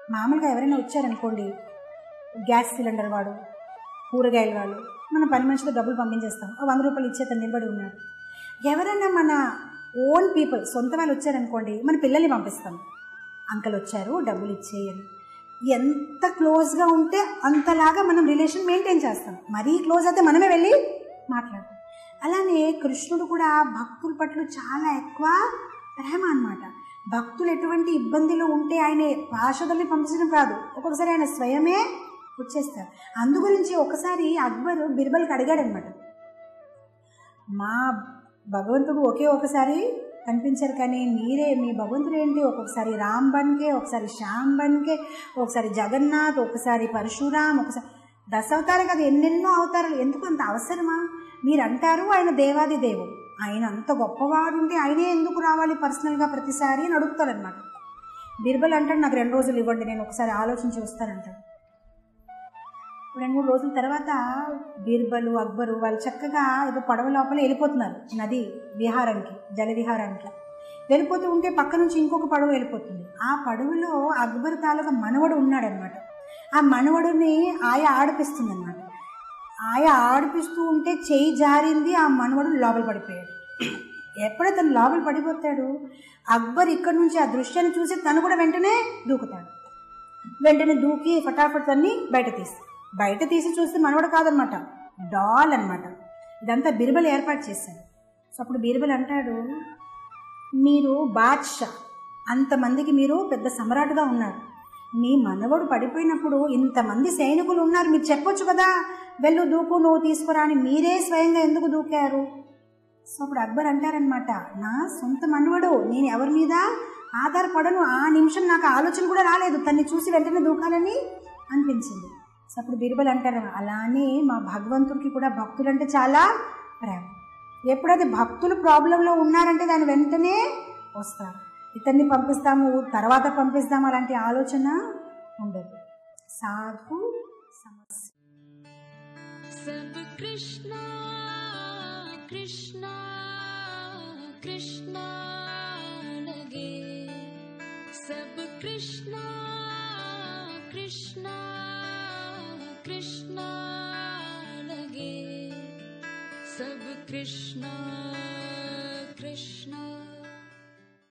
మామూలుగా ఎవరైనా వచ్చారనుకోండి గ్యాస్ సిలిండర్ వాడు కూరగాయల వాళ్ళు మన పని మనిషితో డబ్బులు పంపించేస్తాం ఓ వంద రూపాయలు ఇచ్చే అతను నిలబడి ఉన్నాడు ఎవరైనా మన ఓన్ పీపుల్ సొంత వాళ్ళు వచ్చారనుకోండి మన పిల్లల్ని పంపిస్తాం అంకల్ వచ్చారు డబ్బులు ఇచ్చేయని ఎంత క్లోజ్గా ఉంటే అంతలాగా మనం రిలేషన్ మెయింటైన్ చేస్తాం మరీ క్లోజ్ అయితే మనమే వెళ్ళి మాట్లాడతాం అలానే కృష్ణుడు కూడా భక్తుల పట్ల చాలా ఎక్కువ ప్రేమ అన్నమాట భక్తులు ఎటువంటి ఇబ్బందిలో ఉంటే ఆయన పార్షదుల్ని పంపించడం కాదు ఒక్కొక్కసారి ఆయన స్వయమే వచ్చేస్తారు అందు గురించి ఒకసారి అక్బర్ బిర్బల్కి అడిగాడనమాట మా భగవంతుడు ఒకే ఒకసారి కనిపించారు కానీ మీరే మీ భగవంతుడు ఏంటి ఒక్కొక్కసారి రామ్ బన్కే ఒకసారి శ్యామ్ బన్కే ఒకసారి జగన్నాథ్ ఒకసారి పరశురామ్ ఒకసారి దశావతారం కదా ఎన్నెన్నో అవతారాలు ఎందుకు అంత అవసరమా మీరు అంటారు ఆయన దేవాది దేవుడు ఆయన అంత గొప్పవాడు ఉంటే ఆయనే ఎందుకు రావాలి పర్సనల్గా ప్రతిసారి అని అడుగుతాడనమాట బిర్బల్ అంటాడు నాకు రెండు రోజులు ఇవ్వండి నేను ఒకసారి ఆలోచించి వస్తానంటాడు రెండు మూడు రోజుల తర్వాత బీర్బలు అక్బరు వాళ్ళు చక్కగా ఏదో పడవ లోపల వెళ్ళిపోతున్నారు నది విహారానికి జల విహారానికి వెళ్ళిపోతూ ఉంటే పక్క నుంచి ఇంకొక పడవ వెళ్ళిపోతుంది ఆ పడవలో అక్బర్ తాలూకా మనవడు ఉన్నాడనమాట ఆ మనవడుని ఆయ ఆడిపిస్తుంది అనమాట ఆయ ఆడిపిస్తూ ఉంటే చేయి జారింది ఆ మనవడు లోపల పడిపోయాడు ఎప్పుడైతే తను లోపల పడిపోతాడు అక్బర్ ఇక్కడి నుంచి ఆ దృశ్యాన్ని చూసి తను కూడా వెంటనే దూకుతాడు వెంటనే దూకి ఫటాఫట్ తన్ని బయట తీసి బయట తీసి చూస్తే మనవడు కాదనమాట డాల్ అనమాట ఇదంతా బీర్బల్ ఏర్పాటు చేశాడు సో అప్పుడు బీర్బల్ అంటాడు మీరు బాద్షా అంతమందికి మీరు పెద్ద సమ్రాటుగా ఉన్నారు మీ మనవడు పడిపోయినప్పుడు ఇంతమంది సైనికులు ఉన్నారు మీరు చెప్పొచ్చు కదా వెళ్ళు దూకు నువ్వు తీసుకురా అని మీరే స్వయంగా ఎందుకు దూకారు సో అప్పుడు అక్బర్ అంటారనమాట నా సొంత మనవడు నేను ఎవరి మీద ఆధారపడను ఆ నిమిషం నాకు ఆలోచన కూడా రాలేదు తన్ని చూసి వెంటనే దూకాలని అనిపించింది సో అప్పుడు బీర్బల్ అంటారు అలానే మా భగవంతుడికి కూడా భక్తులంటే చాలా ప్రేమ ఎప్పుడైతే భక్తులు ప్రాబ్లంలో ఉన్నారంటే దాని వెంటనే వస్తారు ఇతన్ని పంపిస్తాము తర్వాత పంపిస్తాము అలాంటి ఆలోచన ఉండదు సాధు సమస్య सब कृष्णा कृष्णा कृष्णा लगे सब कृष्णा कृष्णा कृष्णा लगे सब कृष्णा कृष्णा